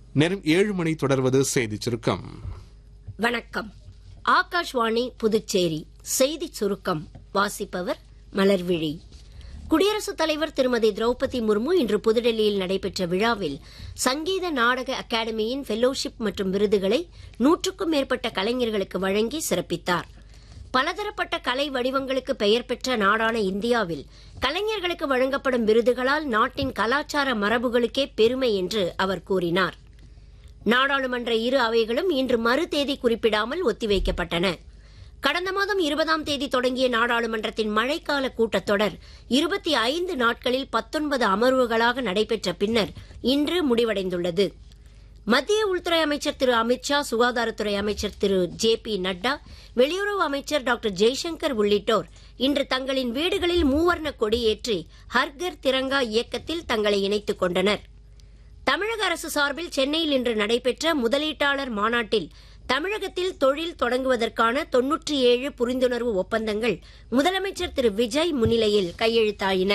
நேரம் ஏழு மணி தொடர்வது செய்திச் சுருக்கம் வணக்கம் ஆகாஷ்வாணி புதுச்சேரி செய்திச் சுருக்கம் வாசிப்பவர் மலர்விழி குடியரசுத் தலைவர் திருமதி திரௌபதி முர்மு இன்று புதுடெல்லியில் நடைபெற்ற விழாவில் சங்கீத நாடக அகாடமியின் ஃபெல்லோஷிப் மற்றும் விருதுகளை நூற்றுக்கும் மேற்பட்ட கலைஞர்களுக்கு வழங்கி சிறப்பித்தார் பலதரப்பட்ட கலை வடிவங்களுக்கு பெயர் பெற்ற நாடான இந்தியாவில் கலைஞர்களுக்கு வழங்கப்படும் விருதுகளால் நாட்டின் கலாச்சார மரபுகளுக்கே பெருமை என்று அவர் கூறினார் நாடாளுமன்ற இரு அவைகளும் இன்று மறு தேதி குறிப்பிடாமல் ஒத்திவைக்கப்பட்டன கடந்த மாதம் இருபதாம் தேதி தொடங்கிய நாடாளுமன்றத்தின் மழைக்கால கூட்டத்தொடர் இருபத்தி ஐந்து நாட்களில் பத்தொன்பது அமர்வுகளாக நடைபெற்ற பின்னர் இன்று முடிவடைந்துள்ளது மத்திய உள்துறை அமைச்சர் திரு அமித்ஷா சுகாதாரத்துறை அமைச்சர் திரு ஜே பி நட்டா வெளியுறவு அமைச்சர் டாக்டர் ஜெய்சங்கர் உள்ளிட்டோர் இன்று தங்களின் வீடுகளில் மூவர்ண கொடியேற்றி ஹர்கர் திரங்கா இயக்கத்தில் தங்களை இணைத்துக் கொண்டனர் தமிழக அரசு சார்பில் சென்னையில் இன்று நடைபெற்ற முதலீட்டாளர் மாநாட்டில் தமிழகத்தில் தொழில் தொடங்குவதற்கான தொன்னூற்றி ஏழு புரிந்துணர்வு ஒப்பந்தங்கள் முதலமைச்சர் திரு விஜய் முன்னிலையில் கையெழுத்தாயின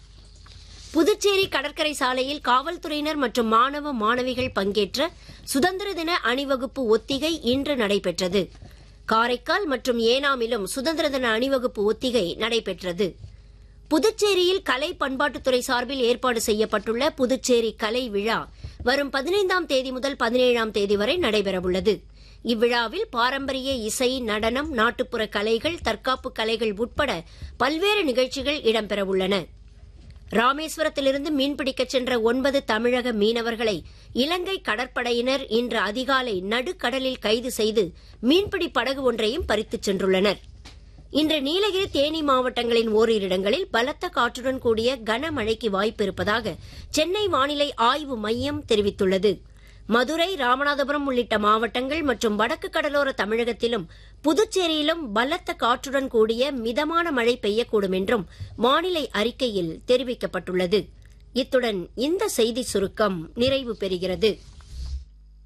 புதுச்சேரி கடற்கரை சாலையில் காவல்துறையினர் மற்றும் மாணவ மாணவிகள் பங்கேற்ற சுதந்திர தின அணிவகுப்பு ஒத்திகை இன்று நடைபெற்றது காரைக்கால் மற்றும் ஏனாமிலும் சுதந்திர தின அணிவகுப்பு ஒத்திகை நடைபெற்றது புதுச்சேரியில் கலை பண்பாட்டுத்துறை சார்பில் ஏற்பாடு செய்யப்பட்டுள்ள புதுச்சேரி கலை விழா வரும் பதினைந்தாம் தேதி முதல் பதினேழாம் தேதி வரை நடைபெறவுள்ளது இவ்விழாவில் பாரம்பரிய இசை நடனம் நாட்டுப்புற கலைகள் தற்காப்பு கலைகள் உட்பட பல்வேறு நிகழ்ச்சிகள் இடம்பெறவுள்ளன ராமேஸ்வரத்திலிருந்து மீன்பிடிக்கச் சென்ற ஒன்பது தமிழக மீனவர்களை இலங்கை கடற்படையினர் இன்று அதிகாலை நடுக்கடலில் கைது செய்து மீன்பிடி படகு ஒன்றையும் பறித்துச் சென்றுள்ளனர் இன்று நீலகிரி தேனி மாவட்டங்களின் ஓரிரு இடங்களில் பலத்த காற்றுடன் கூடிய கனமழைக்கு வாய்ப்பு இருப்பதாக சென்னை வானிலை ஆய்வு மையம் தெரிவித்துள்ளது மதுரை ராமநாதபுரம் உள்ளிட்ட மாவட்டங்கள் மற்றும் வடக்கு கடலோர தமிழகத்திலும் புதுச்சேரியிலும் பலத்த காற்றுடன் கூடிய மிதமான மழை பெய்யக்கூடும் என்றும் வானிலை அறிக்கையில் தெரிவிக்கப்பட்டுள்ளது இத்துடன் இந்த செய்தி சுருக்கம் நிறைவு பெறுகிறது